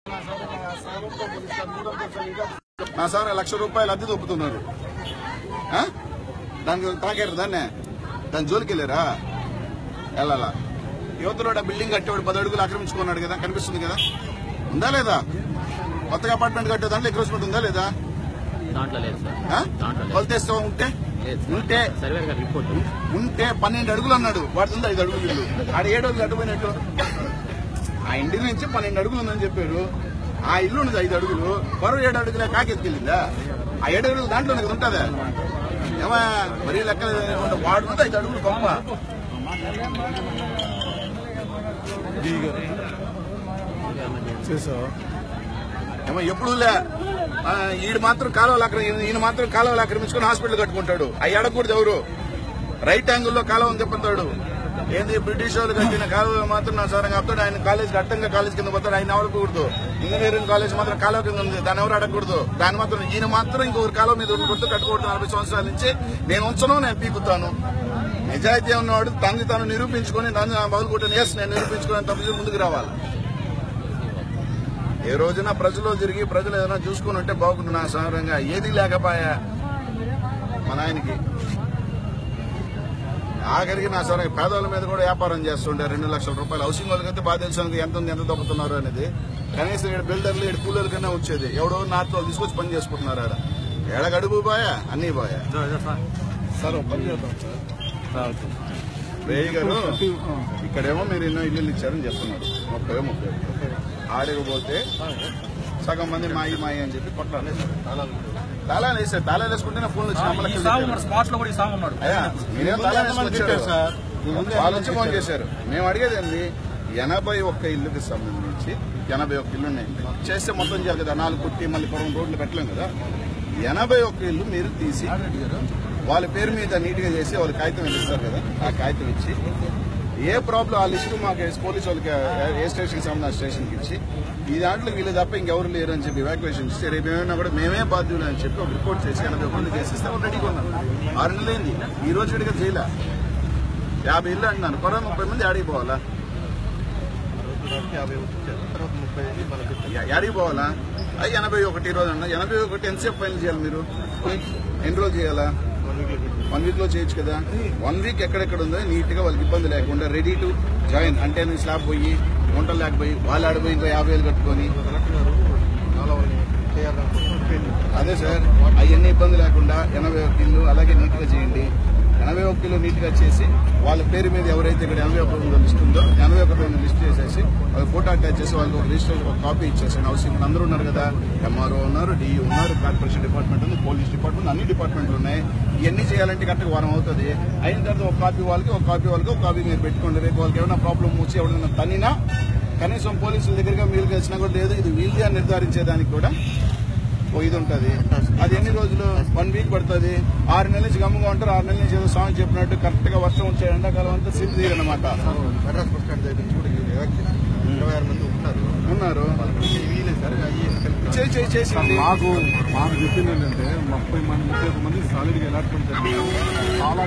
నా సార్ లక్ష రూపాయలు అద్దె దొప్పుతున్నారు ఆ? దానికి తాకారు దాన్నే దాని జోలికి వెళ్ళారా వెళ్ళాలా యువతలో బిల్డింగ్ కట్టేవాడు పది అడుగులు ఆక్రమించుకున్నాడు కదా కనిపిస్తుంది కదా ఉందా లేదా కొత్తగా అపార్ట్మెంట్ కట్టే దాంట్లో ఎంక్రోచ్మెంట్ ఉందా లేదా దాంట్లో లేదు సార్ ఆ? దాంట్లో లేదు. కొలతేస్తా ఉంటే లేదు సార్. ఉంటే సర్వేర్ గారి రిపోర్ట్ ఉంటే పన్నెండు అడుగులు అన్నాడు వాడుతుంది ఐదు అడుగులు ఇల్లు ఆడ ఏడు అడుగులు అడ్డుపోయినట్టు ఆ ఇంటి నుంచి పన్నెండు అడుగులు ఉందని చెప్పాడు ఆ ఇల్లు ఉన్నది ఐదు అడుగులు మరో ఏడు అడుగులే కాకెత్తుకెళ్ళిందా ఆ ఏడు అడుగులు దాంట్లో నాకు ఉంటుందా ఏమా మరీ లెక్క వాడుకుంటే ఐదు అడుగులు గొప్ప ఏమో ఎప్పుడు లే ఆ, ఈడు మాత్రం కాలువలు ఆక్రమి ఈయన మాత్రం కాలువలు ఆక్రమించుకుని హాస్పిటల్ కట్టుకుంటాడు అవి అడగకూడదు ఎవరు రైట్ యాంగిల్లో కాలువ అని చెప్తాడు ఏంది బ్రిటిష్ వాళ్ళు కట్టిన కాలువ మాత్రం నా సార్ చెప్తాడు ఆయన కాలేజ్ అడ్డంగా కాలేజ్ కింద పోతాడు ఆయన అడగకూడదు ఇంజనీరింగ్ కాలేజ్ మాత్రం కాలువ కింద ఉంది దాన్ని ఎవరు అడగకూడదు దాని మాత్రం ఈయన మాత్రం ఇంకొకరు కాలువ మీద ఉండకూడదు కట్టుకోవద్దు నలభై సంవత్సరాల నుంచి నేను ఉంచను నేను పీకుతాను నిజాయితీ ఉన్నవాడు తనని తాను నిరూపించుకొని నన్ను బదులు కొట్టిన ఎస్ నేను నిరూపించుకుని తప్పి ముందుకు రావాలి ఏ రోజున ప్రజలు తిరిగి ప్రజలు ఏదైనా చూసుకుని ఉంటే బాగుంటుంది నా సాధారణంగా ఏది లేకపోయా మా నాయనకి ఆఖరికి నా సార్ పేదవాళ్ళ మీద కూడా వ్యాపారం చేస్తుండే రెండు లక్షల రూపాయలు హౌసింగ్ వాళ్ళకైతే బాగా తెలుసు ఎంత ఉంది ఎంత దొబ్బుతున్నారు అనేది కనీసం ఇక్కడ బిల్డర్లు ఇక్కడ కూలీల కన్నా వచ్చేది ఎవడో నాతో వాళ్ళు తీసుకొచ్చి పని చేసుకుంటున్నారు ఆడ ఏడ గడుపు బాయా అన్ని బాయా సార్ ఒక పని చేద్దాం సార్ రేయ్ గారు ఇక్కడేమో మీరు ఎన్నో ఇల్లు ఇచ్చారని చెప్తున్నారు ముప్పై ముప్పై ఆడకపోతే సగం మంది మాయి మాయి అని చెప్పి కొట్టాలి తాళాలు వేసారు తాళాలు వేసుకుంటే ఫోన్ వచ్చి ఈ నమ్మలకి సాంగ్ ఉన్నాడు స్పాట్ లో కూడా ఈ సాంగ్ ఉన్నాడు అయ్యా మీరేం తాళాలు వేసుకొని వచ్చారు సార్ వాళ్ళు వచ్చి ఫోన్ చేశారు మేము అడిగేది ఏంది ఎనభై ఒక్క ఇల్లుకి సంబంధించి ఎనభై ఒక్క ఇల్లు ఉన్నాయి చేస్తే మొత్తం చేయాలి కదా నాలుగు కుట్టి మళ్ళీ పొరం రోడ్లు పెట్టలేం కదా ఎనభై ఒక్క ఇల్లు మీరు తీసి వాళ్ళ పేరు మీద నీట్ గా చేసి వాళ్ళ కాగితం ఇస్తారు కదా ఆ కాగితం ఇచ్చి ఏ ప్రాబ్లం ఆ లిస్టు మాకు వేసి పోలీసు వాళ్ళకి ఏ స్టేషన్ సంబంధించిన స్టేషన్కి ఇచ్చి ఈ దాంట్లో వీళ్ళు తప్ప ఇంకెవరు లేరు అని చెప్పి ఎవాక్యుయేషన్ ఇస్తే రేపు ఏమైనా కూడా మేమే బాధ్యులు అని చెప్పి ఒక రిపోర్ట్ చేసి ఎనభై మంది చేసిస్తే వాళ్ళు రెడీగా ఉన్నారు ఆరు నెలలైంది ఈ రోజు విడిగా చేయలే యాభై ఇల్లు అంటున్నారు కొరవ ముప్పై మంది ఆడికి పోవాలా యా- యాడికి పోవాలా అయ్యి ఎనభై ఒకటి ఈ రోజు అన్న ఎనభై ఒకటి ఎంతసేపు ఫైనల్ చేయాలి మీరు ఎన్ని రోజులు చేయాలా వన్ వీక్ లో చేయొచ్చు కదా వన్ వీక్ ఎక్కడెక్కడ ఉందో నీట్ గా వాళ్ళకి ఇబ్బంది లేకుండా రెడీ టు జాయిన్ అంటే నేను స్లాబ్ పోయి వంటలు లేకపోయి వాళ్ళు ఆడిపోయి ఇంకో యాభై వేలు కట్టుకొని అదే సార్ అవన్నీ ఇబ్బంది లేకుండా ఎనభై ఒక ఇల్లు అలాగే నీట్ గా చేయండి ఎనభై ఒక కిలో నీట్ గా చేసి వాళ్ళ పేరు మీద ఎవరైతే ఇక్కడ ఎనభై ఒక లిస్ట్ ఉందో ఎనభై ఒక లిస్ట్ చేసేసి వాళ్ళ ఫోటో అటాచ్ చేసి వాళ్ళకి ఒక రిజిస్టర్ ఒక కాపీ ఇచ్చేసాను హౌసింగ్ అందరూ ఉన్నారు కదా ఎంఆర్ఓ ఉన్నారు డిఈ ఉన్నారు కార్పొరేషన్ డిపార్ట్మెంట్ ఉంది పోలీస్ డిపార్ట్మెంట్ అన్ని డిపార్ట్మెంట్లు ఉన్నాయి ఇవన్నీ చేయాలంటే కరెక్ట్గా వారం అవుతుంది అయిన తర్వాత ఒక కాపీ వాళ్ళకి ఒక కాపీ వాళ్ళకి ఒక కాపీ మీరు పెట్టుకోండి రేపు వాళ్ళకి ఏమైనా ప్రాబ్లం వచ్చి ఎవరైనా తనినా కనీసం పోలీసుల దగ్గరగా మీరు కలిసినా కూడా లేదు ఇది వీల్ది అని నిర్ధారించేదానికి కూడా ఓ ఇది ఉంటుంది అది ఎన్ని రోజులు వన్ వీక్ పడుతుంది ఆరు నెలల నుంచి గమ్ముగా ఉంటారు ఆరు నెలల నుంచి ఏదో సాంగ్ చెప్పినట్టు కరెక్ట్ గా వర్షం వచ్చే ఎండాకాలం అంతా సిద్ధి తీరనమాట మెడ్రాస్ బస్ స్టాండ్ దగ్గర చూడు ఇరవై ఆరు మంది ఉంటారు ఉన్నారు వాళ్ళకి వీలేదు సార్ అయ్యి చేయి చేయి చేసి మాకు మాకు చెప్పింది ఏంటంటే ముప్పై మంది ముప్పై ఒక్క మంది సాలిడ్ గా అలాట్మెంట్ చాలా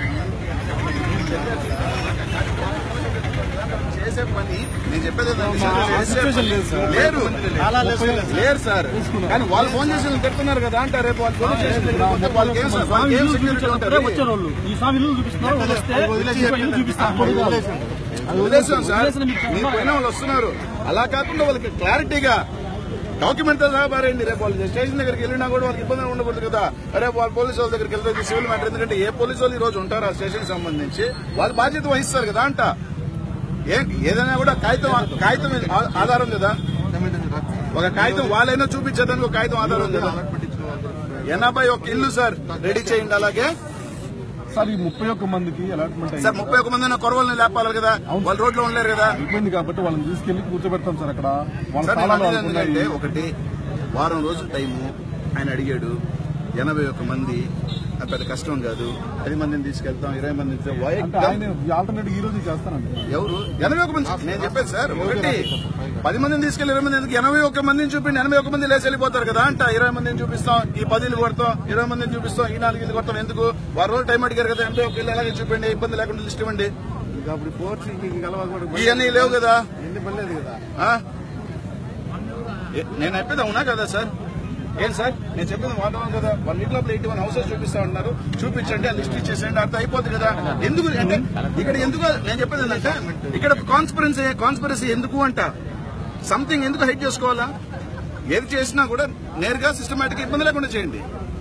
చేసే పని నేను చెప్పేది ఏంటంటే మా చేసే situation పని- లేదు సార్. లేరు చాలా లేదు సార్. లేరు సార్ కానీ వాళ్ళు ఫోన్ చేసి వీళ్ళు తిడుతున్నారు కదా అంటే రేపు వాళ్ళు ఫోన్ చేసి వీళ్ళు తిడితే వాళ్ళకి ఏం సార్ వాళ్ళకి ఏం సెక్యూరిటీ ఉంటుంది వచ్చారు వాళ్ళు ఈ సామి ఇల్లు చూపిస్తున్నారు వాళ్ళు వస్తే ఇంకో ఇల్లు చూపిస్తారు అది వదిలేసాం సార్ మీ పైన వాళ్ళు వస్తున్నారు అలా కాకుండా వాళ్ళకి క్లారిటీగా డాక్యుమెంట్ తో సహా పారేయండి రేపు వాళ్ళు స్టేషన్ దగ్గరికి వెళ్ళినా కూడా వాళ్ళకి ఇబ్బంది ఉండకూడదు కదా రేపు వాళ్ళు పోలీసు వాళ్ళ దగ్గరికి వెళ్తే సివిల్ మ్యాటర్ ఎందుకంటే ఏ పోలీసు వాళ్ళు ఈ రోజు ఉంటారు ఆ స్టేషన్ సంబంధించి వాళ్ళు బాధ్యత వహిస్తారు కదా అంట ఏ ఏదైనా కూడా కాగితం కాగితం ఆ- ఆధారం కదా ఒక కాగితం వాళ్ళైనా చూపించేదానికి ఒక కాగితం ఆధారం కదా ఎనభై ఒక ఇల్లు సార్ రెడీ చేయండి అలాగే సార్ ఈ ముప్పై ఒక్క మందికి అలాట్మెంట్ సార్ అయ్యింది ముప్పై ఒక మంది కొరవల్ని లేపాలి కదా వాళ్ళు రోడ్లో ఉండలేరు కదా అయిపోయింది కాబట్టి వాళ్ళని తీసుకెళ్లి కూర్చోబెడతాం సార్ అక్కడ వాళ్ళ సార్ స్థానాలు నేను వాళ్ళకు అనేది ఉన్నాయి. ఏంటంటే ఒకటి వారం రోజుల టైము ఆయన అడిగాడు ఎనభై ఒక్క మంది అది పెద్ద కష్టం కాదు పది మందిని తీసుకెళ్తాం ఇరవై మందిని తీసుకెళ్తాం. వై- అంటే ఆయన ఆల్టర్నేట్ ఈ రోజు చేస్తానండి ఎవరు ఎనభై ఒక మంది నేను చెప్పేది సార్ ఒకటి పది మందిని తీసుకెళ్లి ఇరవై మంది ఎందుకు ఎనభై ఒక్క మందిని చూపిండి ఎనభై ఒక్క మంది లేచి వెళ్ళిపోతారు కదా అంట ఇరవై మందిని చూపిస్తాం ఈ పదిలు కొడతాం ఇరవై మందిని చూపిస్తాం ఈ నాలుగు ఇది కొడతాం ఎందుకు వారం రోజులు టైం అడిగారు కదా ఎనభై ఒక్క ఇల్లు అలాగే చూపిండి ఇబ్బంది లేకుండా లిస్ట్ ఇవ్వండి ఇంకా అప్పుడు ఫోర్స్ ఇంక కలవ కూడా ఇవన్నీ లేవు కదా ఎన్ని పర్లేదు కదా ఆ? ఏ- నేను చెప్పేది అవునా కదా సార్ ఏం సార్ నేను చెప్పింది వాడడం కదా వన్ వీక్ లోపల ఎయిటీ వన్ హౌసెస్ చూపిస్తా ఉన్నారు చూపించండి ఆ లిస్ట్ ఇచ్చేసేయండి అర్థం అయిపోతుంది కదా ఎందుకు అంటే ఇక్కడ ఎందుకు నేను చెప్పేది ఏంటంటే ఇక్కడ కాన్స్పరెన్సీ కాన్స్పరెన్సీ ఎందుకు అంట సంథింగ్ ఎందుకు హైట్ చేసుకోవాలా ఏది చేసినా కూడా నేరుగా సిస్టమేటిక్ ఇబ్బంది లేకుండా చేయండి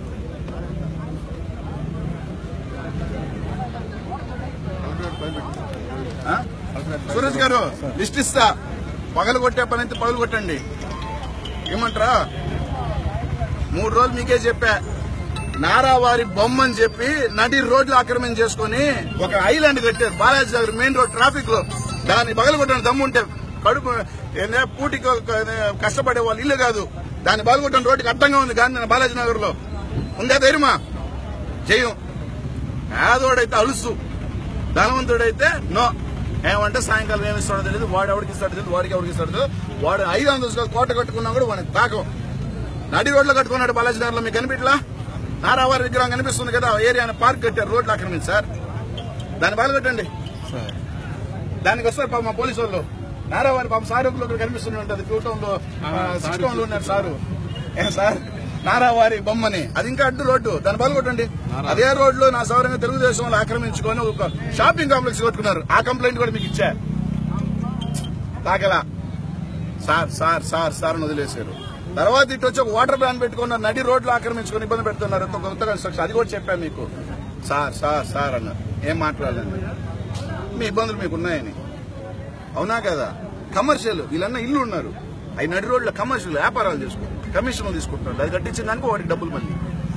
ఆ? సూరజ్ గారు లిస్ట్ ఇస్తా పగలు కొట్టే పని అయితే పగలు కొట్టండి ఏమంటారా మూడు రోజులు మీకే చెప్పా నారావారి బొమ్మ అని చెప్పి నడి రోడ్లు ఆక్రమణ చేసుకుని ఒక ఐలాండ్ కట్టారు Balaji Nagar main road traffic లో దాన్ని పగలు కొట్టండి దమ్ము ఉంటే కడుపు ఏందే పూటికి ఒక- కష్టపడే వాళ్ళు ఇల్లు కాదు దాన్ని పగలు కొట్టండి రోడ్డుకి అడ్డంగా ఉంది కానీ బాలాజీ నగర్ లో ఉందా ధైర్యమా జయం పేదోడైతే అలుసు ధనవంతుడైతే నో ఏమంటే సాయంకాలం ఏమి ఇస్తాడో తెలియదు వాడు ఎవరికి ఇస్తాడో తెలియదు వాడికి ఎవరికి ఇస్తాడో తెలియదు వాడు ఐదు వందల కోట కట్టుకున్నా కూడా వాడిని తాకం నడి రోడ్లో కట్టుకున్నాడు బాలాజీ నగర్లో మీకు కనిపించలా నారావారి విగ్రహం కనిపిస్తుంది కదా ఆ ఏరియాని పార్క్ కట్టారు రోడ్లు ఆక్రమించి సార్ దాన్ని బాగా కట్టండి దానికి వస్తారు పాపం మా పోలీసు వాళ్ళు నారావారి పాపం సార్ ఒకరు కనిపిస్తూనే ఉంటుంది టూ టౌన్ లో సిక్స్ టౌన్ లో ఉన్నారు సారు ఏం సార్ నారావారి బొమ్మని అది ఇంకా అడ్డు రోడ్డు దాన్ని బలు కొట్టండి అదే రోడ్లో నా సౌరంగా తెలుగుదేశం వాళ్ళు ఆక్రమించుకొని ఒక షాపింగ్ కాంప్లెక్స్ కొట్టుకున్నారు ఆ కంప్లైంట్ కూడా మీకు ఇచ్చా తాకలా సార్ సార్ సార్ సార్ అని వదిలేశారు తర్వాత ఇటు వచ్చి ఒక వాటర్ ప్లాన్ పెట్టుకున్నారు నడి రోడ్లు ఆక్రమించుకొని ఇబ్బంది పెడుతున్నారు కొత్త కొత్త కన్స్ట్రక్షన్ అది కూడా చెప్పాను మీకు సార్ సార్ సార్ అన్నారు ఏం మాట్లాడాలండి మీ ఇబ్బందులు మీకు ఉన్నాయని అవునా కదా కమర్షియల్ వీళ్ళన్న ఇల్లు ఉన్నారు అవి నడి రోడ్ల కమర్షియల్ వ్యాపారాలు చేసుకుంటారు కమిషన్లు తీసుకుంటున్నారు అది కట్టించిన దానికి వాడికి డబ్బులు మళ్ళీ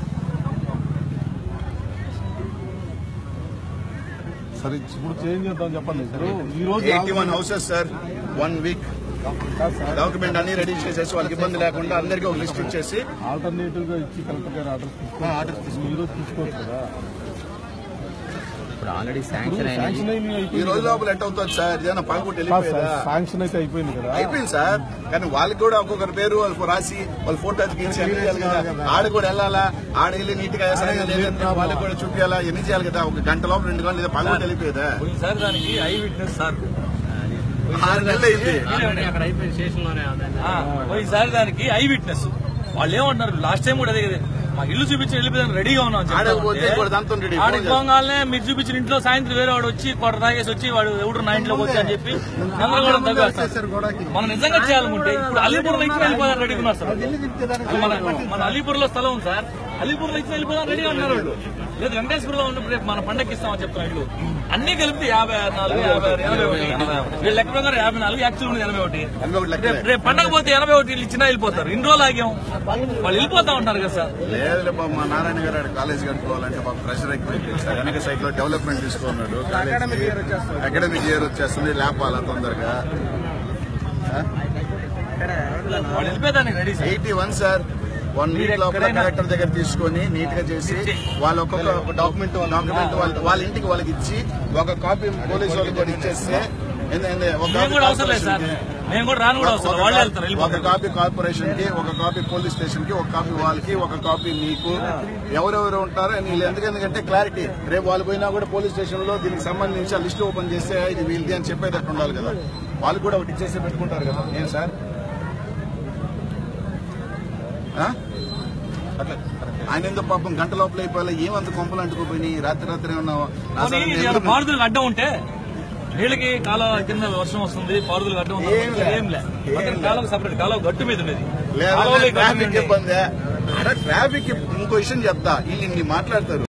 సరే ఇప్పుడు చేంజ్ చేద్దాం చెప్పండి ఇప్పుడు ఈ రోజు eighty one houses sir one week document అన్ని రెడీ చేసేసి వాళ్ళకి ఇబ్బంది లేకుండా అందరికీ ఒక లిస్ట్ ఇచ్చేసి ఆల్టర్నేటివ్ గా ఇచ్చి కలెక్టర్ గారు ఆర్డర్ తీసుకోవాలి ఆర్డర్ ఈ రోజు తీసుకోవచ్చు కదా ఇప్పుడు ఆల్రెడీ ఇప్పుడు శాంక్షన్ శాంక్షన్ అయినది అయిన ఈ రోజు లోపల ఎట్ అవుతుంది సార్ ఏదైనా పగబుట్టి వెళ్ళిపోయేదా శాంక్షన్ అయితే అయిపోయింది కదా అయిపోయింది సార్ కానీ వాళ్ళకి కూడా ఒక్కొక్కరి పేరు వాళ్ళకి రాసి వాళ్ళ ఫోటో ఎత్తికించి అన్ని చేయాలి కదా ఆడ కూడా వెళ్ళాలా ఆడ వెళ్ళి నీట్ గా సరిగా లేదంటే వాళ్ళకి కూడా చూపించాలా ఎన్ని చేయాలి కదా ఒక గంట లోపల రెండు గంటలు లేదా పగబుట్టి వెళ్ళిపోయేదా సార్ దానికి ఐ విట్నెస్ సార్ ఆరు నెలలు అయింది అక్కడ అయిపోయింది స్టేషన్లోనే ఆ, పోయినసారి దానికి ఐ విట్నెస్ వాళ్ళు ఏమంటారు లాస్ట్ టైం కూడా అదే కదా మా ఇల్లు చూపించి వెళ్ళిపోయాను రెడీగా ఉన్నాం అని చెప్తా ఆడకపోతే ఉంటే, కూడా దాంతో రెడీ. ఆడికి పోగానే మీరు చూపించిన ఇంట్లో సాయంత్రం వేరే వాడు వచ్చి కొట్ట తాగేసి వచ్చి వాడు ఎవడు నా ఇంట్లోకి వచ్చి అని చెప్పి అందరూ కూడా తగ్గేస్తారు మనం నిజంగా చేయాలనుకుంటే ఇప్పుడు అలీపూర్ లో ఇచ్చి వెళ్ళిపోదాం రెడీ ఉన్నారు సార్ మన మన అలీపూర్ లో స్థలం ఉంది సార్ అలీపూర్ లో ఇచ్చి వెళ్ళిపోదాం రెడీ ఉన్నారు వాళ్ళు లేదు వెంకటేశ్వరంలో ఉన్నప్పుడు రేపు మన పండగకి ఇస్తామని చెప్తున్నారు ఇల్లు అన్ని కలిపితే యాభై ఆరు నాలుగు యాభై ఆరు ఎనభై ఒకటి వీళ్ళ లెక్క ప్రకారం యాభై నాలుగు యాక్చువల్ ఉంది ఎనభై ఒకటి ఎనభై ఒకటి లెక్కలే. రేపు రేపు పండగ పోతే ఎనభై ఒకటి వీళ్ళు ఇచ్చినా వెళ్ళిపోతారు ఇన్ని రోజులు ఆగాం వాళ్ళు వెళ్ళిపోతా ఉంటారు కదా సార్ లేదు బాబు మా నారాయణ గారు ఆడ కాలేజ్ కట్టుకోవాలంటే పాపం ప్రెషర్ ఎక్కువ సార్ వెనక సైడ్ లో డెవలప్మెంట్ తీసుకున్నాడు అకాడమిక్ ఇయర్ వచ్చేస్తుంది లేపాలా తొందరగా వాళ్ళు వెళ్ళిపోతానికి ready sir eighty one sir one మీరు వీక్ లోపల ఎక్కడైనా- కలెక్టర్ దగ్గర తీసుకొని నీట్ గా చేసి వాళ్ళ ఒక్కొక్క డాక్యుమెంట్ డాక్యుమెంట్ వాళ్ళ వాళ్ళ ఇంటికి వాళ్ళకి ఇచ్చి ఒక కాపీ పోలీసు వాళ్ళకి కూడా ఇచ్చేస్తే ఏంది- ఏంది, ఒక మేము కాపీ కూడా అవసరం లేదు సార్ కార్పొరేషన్ కి, మేము కూడా రాను కూడా అవసరం లేదు. వాళ్ళే వెళ్తారు ఒక వెళ్ళిపోతారు కాపీ కార్పొరేషన్ కి ఒక కాపీ పోలీస్ స్టేషన్ కి ఒక కాపీ వాళ్ళకి ఒక కాపీ మీకు ఎవరెవరు ఉంటారో వీళ్ళు ఎందుకు ఎందుకంటే క్లారిటీ రేపు వాళ్ళు పోయినా కూడా పోలీస్ స్టేషన్ లో దీనికి సంబంధించి ఆ లిస్ట్ ఓపెన్ చేస్తే ఇది వీళ్ళది అని చెప్పేటట్టు ఉండాలి కదా వాళ్ళు కూడా ఒకటి ఇచ్చేసి పెట్టుకుంటారు కదా ఏం సార్ ఆ? అట్లా ఆయన ఎందుకు పాపం గంట లోపల అయిపోయి ఏమంత కొంపలు అంటుకోపోయినాయి రాత్రి రాత్రి ఏమన్నా నా పోనీ సరే ఇది నేను ఏమైనా పారుదలకు అడ్డం ఉంటే నీళ్ళకి కాలువ కింద వర్షం వస్తుంది పారుదలకు అడ్డం ఉంది ఏం లే. ఏం లే పక్కన కాలువ సపరేట్ కాలువ గట్టు మీద ఉండేది లేదా కాలువలో ఈ గట్టు మీద ట్రాఫిక్ ఉండేది. ఇబ్బంది ట్రాఫిక్ ఇంకో విషయం చెప్తా వీళ్ళు ఇన్ని మాట్లాడతారు